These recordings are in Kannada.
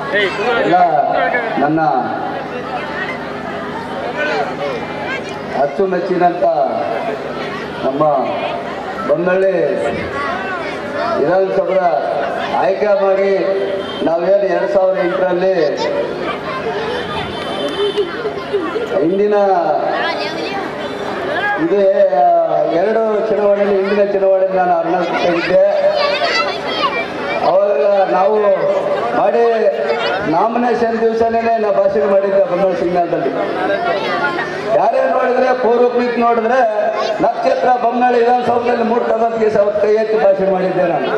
ಎಲ್ಲ ನನ್ನ ಅಚ್ಚುಮೆಚ್ಚಿನಂತ ನಮ್ಮ ಬಂದಳ್ಳಿ ವಿಧಾನಸಭಾ ಆಯ್ಕೆ ಮಾಡಿ ನಾವೇನು ಎರಡು ಸಾವಿರದ ಎಂಟರಲ್ಲಿ ಹಿಂದಿನ ಇದೇ ಆ, ಎರಡು ಚುನಾವಣೆಯಲ್ಲಿ ಹಿಂದಿನ ಚುನಾವಣೆಯಲ್ಲಿ ನಾನು ಅರ್ನಾಗಿದ್ದೆ ಅವಾಗ ನಾವು ಮಾಡಿ ನಾಮಿನೇಷನ್ ದಿವಸನೇ ನಾವು ಭಾಷಣ ಮಾಡಿದ್ದೆ ಬಂದೋಳ ಸಿಗ್ನಲ್ದಲ್ಲಿ ಯಾರ್ಯಾರು ನೋಡಿದ್ರೆ ಪೂರ್ವಕ್ಲಿಕ್ ನೋಡಿದ್ರೆ ನಕ್ಷತ್ರ ಬೊಮ್ಮನಳ್ಳಿ ವಿಧಾನಸೌಧದಲ್ಲಿ ಮೂರು ತಗೊಂಡ್ ಕೇಸ್ ಅವತ್ತು ಕೈ ಎತ್ತಿ ಭಾಷಣ ಮಾಡಿದ್ದೆ ನಾನು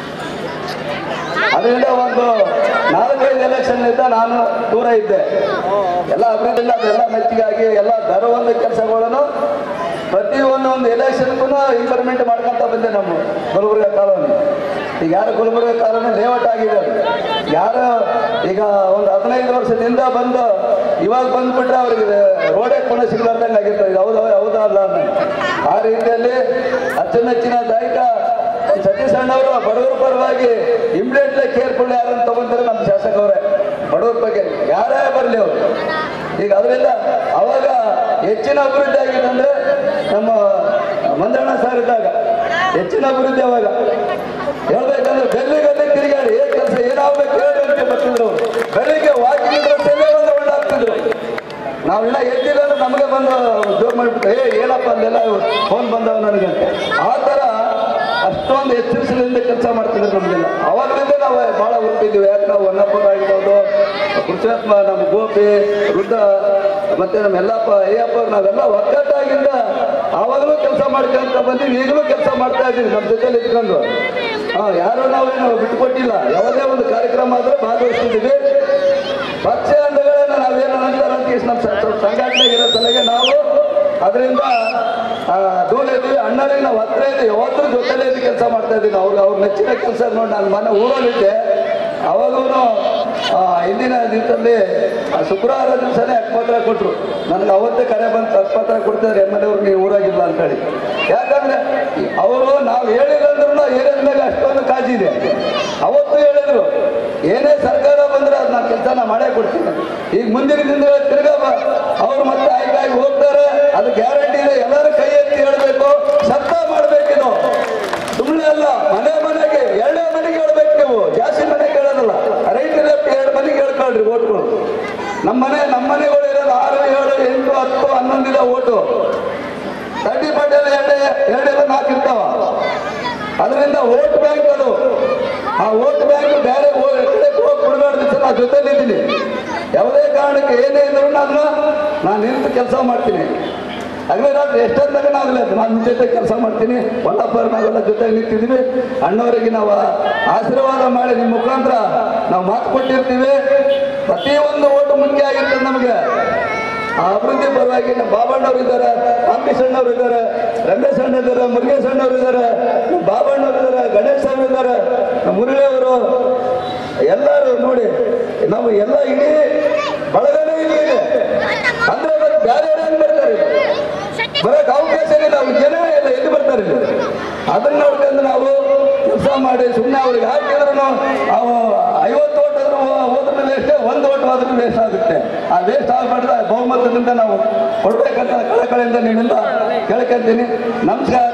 ಅದರಿಂದ ಒಂದು ನಾಲ್ಕೈದು ಎಲೆಕ್ಷನ್ ಇದ್ದ ನಾನು ದೂರ ಇದ್ದೆ ಎಲ್ಲ ಅಭಿವೃದ್ಧಿ ಅದೆಲ್ಲ ಮೆಚ್ಚಿಗಾಗಿ ಎಲ್ಲ ದರವೊಂದು ಕೆಲಸಗಳನ್ನು ಪ್ರತಿಯೊಂದು ಒಂದು ಎಲೆಕ್ಷನ್ಗೂ ಇಂಪ್ರೂವ್ಮೆಂಟ್ ಮಾಡ್ಕೊಂತ ಬಂದೆ ನಮ್ಮ ಗುಲ್ಬರ್ಗ ಕಾಲೋನಿ ಈಗ ಯಾರು ಗುಲ್ಬರ್ಗ ಕಾಲೋನಿ ಲೇಔಟ್ ಆಗಿದೆ ಅದು. ಯಾರು ಈಗ ಒಂದು ಹದಿನೈದು ವರ್ಷದಿಂದ ಬಂದು ಇವಾಗ ಬಂದ್ಬಿಟ್ರೆ ಅವ್ರಿಗೆ ರೋಡೇ ಕೂಡ ಸಿಗ್ಲಾರ್ದಂಗೆ ಆಗಿರ್ತದೆ ಇದು ಹೌದಾ ಹೌದಾ ಅಲ್ಲ ಅನ್ನೋ. ಆ ರೀತಿಯಲ್ಲಿ ಅಚ್ಚುಮೆಚ್ಚಿನ ದಾಯಕ ಸತೀಶ್ ಅಣ್ಣವರು ಬಡವರ ಪರವಾಗಿ ಇಮಿಡಿಯೇಟ್ಲಿ ಕೇರ್ಫುಲ್ ಯಾರನ್ನು ತಗೊಂತಾರೆ ನಮ್ಮ ಶಾಸಕರೇ ಬಡವರ ಬಗ್ಗೆ ಯಾರೇ ಬರಲಿ ಅವರು ಈಗ ಅದರಿಂದ ಅವಾಗ ಹೆಚ್ಚಿನ ಅಭಿವೃದ್ಧಿ ಆಗಿದೆ ಅಂದ್ರೆ ನಮ್ಮ ಮಂದಣ್ಣ ಸರ್ ಇದ್ದಾಗ ಹೆಚ್ಚಿನ ಅಭಿವೃದ್ಧಿ ಅವಾಗ ಹೇಳ್ಬೇಕಂದ್ರೆ ಗಲ್ಲಿ ಗಲ್ಲಿ ತಿರುಗಾಡಿ ಏನ್ ಕೆಲಸ ಏನಾಗಬೇಕು ಹೇಳಿ ಅಂತ ಬರ್ತಿದ್ರು ಅವ್ರು. ಬೆಳಿಗ್ಗೆ ವಾಕಿಂಗ್ ಡ್ರೆಸ್ಸಲ್ಲೇ ಒಂದು ರೌಂಡ್ ಹಾಕ್ತಿದ್ರು ನಾವೆಲ್ಲ ಎದ್ದಿಲ್ಲ ಅಂದ್ರೆ ನಮಗೆ ಬಂದು ಜೋರ್ ಮಾಡಿಬಿಟ್ಟು ಏ ಏನಪ್ಪ ಅಲ್ಲೆಲ್ಲ ಫೋನ್ ಬಂದವ ನನಗೆ ಅಂತ ಆ ಥರ ಅಷ್ಟೊಂದು ಎಚ್ಚರಿಸಲಿಂದ ಕೆಲಸ ಮಾಡ್ತಿದ್ರು ನಮಗೆಲ್ಲ ಅವಾಗಲಿಂದ ನಾವು ಭಾಳ ಹುಟ್ಟಿದ್ವಿ ಯಾಕೆ ನಾವು ಹೊನ್ನಪ್ಪನ ಆಗಿರ್ಬೋದು ಕೃಷ್ಣಾತ್ಮ ನಮ್ಮ ಗೋಪಿ ವೃದ್ಧ ಮತ್ತೆ ನಮ್ಮ ಎಲ್ಲಪ್ಪ ಅಯ್ಯಪ್ಪ ಅವ್ರು ನಾವೆಲ್ಲ ಒಕ್ಕಟ್ಟಾಗಿಂದ ಆವಾಗಲೂ ಕೆಲಸ ಮಾಡ್ಕೊಂತ ಬಂದಿವಿ ಈಗಲೂ ಕೆಲಸ ಮಾಡ್ತಾ ಇದ್ದೀವಿ ನಮ್ಮ ಜೊತೆಲಿ ಇಟ್ಕೊಂಡು ಹಾ ಯಾರು ನಾವೇನು ಬಿಟ್ಕೊಟ್ಟಿಲ್ಲ ಯಾವುದೇ ಒಂದು ಕಾರ್ಯಕ್ರಮ ಆದ್ರೆ ಭಾಗವಹಿಸ್ತಿದ್ದೀವಿ ಪಕ್ಷ ಅಂದಗಳನ್ನ ನಾವೇನು ಅಂತಾರ ಅಂತ ಇಷ್ಟು ನಮ್ಮ ಸ- ಸ- ಸಂಘಟನೆ ಇರೋ ಸಲಗೆ ನಾವು ಅದರಿಂದ ದೂರ ಇದ್ದೀವಿ ಅಣ್ಣರಿಗೆ ನಾವು ಹತ್ರ ಇದ್ದೀವಿ ಯಾವತ್ತೂ ಜೊತೆಲೇ ಇದ್ದು ಕೆಲಸ ಮಾಡ್ತಾ ಇದ್ದೀವಿ ಅವ್ರು ಅವ್ರ ನೆಚ್ಚಿನ ಕೆಲಸ ನೋಡಿ ನಾನು ಮನೆ ಊರಲ್ಲಿದ್ದೆ ಅವಾಗೂ ಹಿಂದಿನ ದಿವಸದಲ್ಲಿ ಆ ಶುಕ್ರವಾರ ದಿವಸನೇ ಅಕ್ಪತ್ರ ಕೊಟ್ಟರು ನನಗೆ ಅವತ್ತೇ ಕರೆ ಬಂದು ಅಕ್ಪತ್ರ ಕೊಡ್ತಿದ್ದಾರೆ ಎಮ್ ಎಲ್ ಅವ್ರು ನೀವು ಊರಾಗಿಲ್ಲ ಅಂತೇಳಿ ಯಾಕಂದ್ರೆ ಅವರು ನಾವು ಹೇಳಿಲ್ಲ ಅಂದ್ರೂ ಏರಿಯಾದ ಮೇಲೆ ಅಷ್ಟೊಂದು ಕಾಜಿದೆ ಅವತ್ತು ಹೇಳಿದ್ರು ಏನೇ ಸರ್ಕಾರ ಬಂದ್ರೆ ಅದು ನಾನು ಕೆಲಸ ಮಾಡೇ ಕೊಡ್ತೀನಿ ಈಗ ಮುಂದಿನ ದಿನಗಳಲ್ಲಿ ತಿರ್ಗಾ ಬ- ಅವ್ರು ಮತ್ತೆ ಆಯ್ಕಾಗಿ ಹೋಗ್ತಾರೆ ಅದು ಗ್ಯಾರಂಟಿ ಇದೆ ಎಲ್ಲರೂ ಕೈ ಎತ್ತಿ ಹೇಳ್ಬೇಕು ಸತ್ತ ಮಾಡ್ಬೇಕಿದು ಸುಮ್ಮನೆ ಅಲ್ಲ ಮನೆ ಮನೆಗೆ ಎರಡೇ ಮನೆಗೆ ಹೇಳ್ಬೇಕು ನೀವು ಜಾಸ್ತಿ ಮನೆಗೆ ಹೇಳೋದಲ್ಲ ರೈಟ್ ಲೆಫ್ಟ್ ಎರಡು ಮನೆಗೆ ಹೇಳ್ಕೊಳ್ರಿ ಓಟ್ಗಳು ನಮ್ಮ ಮನೆ ನಮ್ಮ ಮನೆಗಳು ಇರೋದು ಆರು ಏಳು ಎಂಟು ಹತ್ತು ಹನ್ನೊಂದಿದೆ ಓಟು ತರ್ಟಿ ಪಟೇಲ್ ಎರಡೇ ಎರಡೆಲ್ಲ ನಾಲ್ಕು ಇರ್ತಾವ ಅದರಿಂದ ವೋಟ್ ಬ್ಯಾಂಕ್ ಅದು ಆ ವೋಟ್ ಬ್ಯಾಂಕ್ ಬೇರೆ ಹೋ- ಕಡೆ ಹೋಗಿ ಬಿಡಬಾರ್ದು ಸರ್ ನಾ ಜೊತೆಲಿದ್ದೀನಿ ಯಾವುದೇ ಕಾರಣಕ್ಕೆ ಏನೇ ಇದ್ರು ನಾನು ನಾನು ನಿಂತು ಕೆಲಸ ಮಾಡ್ತೀನಿ ಆಗಲೇ ರಾತ್ರಿ ಎಷ್ಟೊಂದು ತಗೊಂಡು ಆಗಲ್ಲ ನಾನು ನಿಮ್ಮ ಜೊತೆ ಕೆಲಸ ಮಾಡ್ತೀನಿ ಹೊಲ್ಲಪ್ಪರ ನಾವೆಲ್ಲ ಜೊತೆಗೆ ನಿಂತಿದ್ದೀವಿ ಅಣ್ಣವರಿಗೆ ನಾವು ಆಶೀರ್ವಾದ ಮಾಡಿ ನಿಮ್ಮ ಮುಖಾಂತರ ನಾವು ಮಾತು ಕೊಟ್ಟಿರ್ತೀವಿ ಪ್ರತಿಯೊಂದು ಓಟು ಮುಖ್ಯ ಆಗಿರ್ತದೆ ನಮಗೆ ಆ ಅಭಿವೃದ್ಧಿ ಪರವಾಗಿ ನಮ್ಮ ಬಾಬಣ್ಣವ್ರು ಇದ್ದಾರೆ ಅಂಬರೀಶ್ ಅಣ್ಣವ್ರು ಇದ್ದಾರೆ ರಮೇಶ್ ಅಣ್ಣ ಇದ್ದಾರೆ ಮುರುಗೇಶ್ ಅಣ್ಣವ್ರು ಇದ್ದಾರೆ ನಮ್ಮ ಬಾಬಣ್ಣವ್ರು ಇದ್ದಾರೆ ಗಣೇಶ್ ಅವರು ಇದ್ದಾರೆ ನಮ್ಮ ಮುರಳಿ ಅವರು ಎಲ್ಲರೂ ನೋಡಿ ನಾವು ಎಲ್ಲ ಇಡೀ ಬಳಗನೇ ಇಲ್ಲಿ ಇದೆ ಅಂದ್ರೆ ಮತ್ತೆ ಬೇರೆ ಏನೇನು ಬರ್ತಾರೆ ಬರಕ್ ಅವಕಾಶ ಇಲ್ಲ ಅವ್ರು ಜನ ಎಲ್ಲ ಎಲ್ಲಿ ಬರ್ತಾರೆ ಇಲ್ಲಿ? ಅದನ್ನ ನೋಡ್ಕೊಂಡು ನಾವು ಕೆಲಸ ಮಾಡಿ ಸುಮ್ಮನೆ ಅವ್ರಿಗೆ ಹಾಕಿದ್ರು ನಾವು ಐವತ್ತು ಓಟ್ ಆದ್ರೂ ಹೋದ್ರ ವೇಸ್ಟ್ ಒಂದು ಓಟ್ ಆದ್ರೂ ವೇಸ್ಟ್ ಆಗುತ್ತೆ ಆ ವೇಸ್ಟ್ ಆಗಬಾರ್ದು ಬಹುಮತದಿಂದ ನಾವು ಕೊಡ್ಬೇಕಂತ ಕಳಕಳಿಯಿಂದ ನಿಮ್ಮಿಂದ ಕೇಳ್ಕೊಂತೀನಿ ನಮಸ್ಕಾರ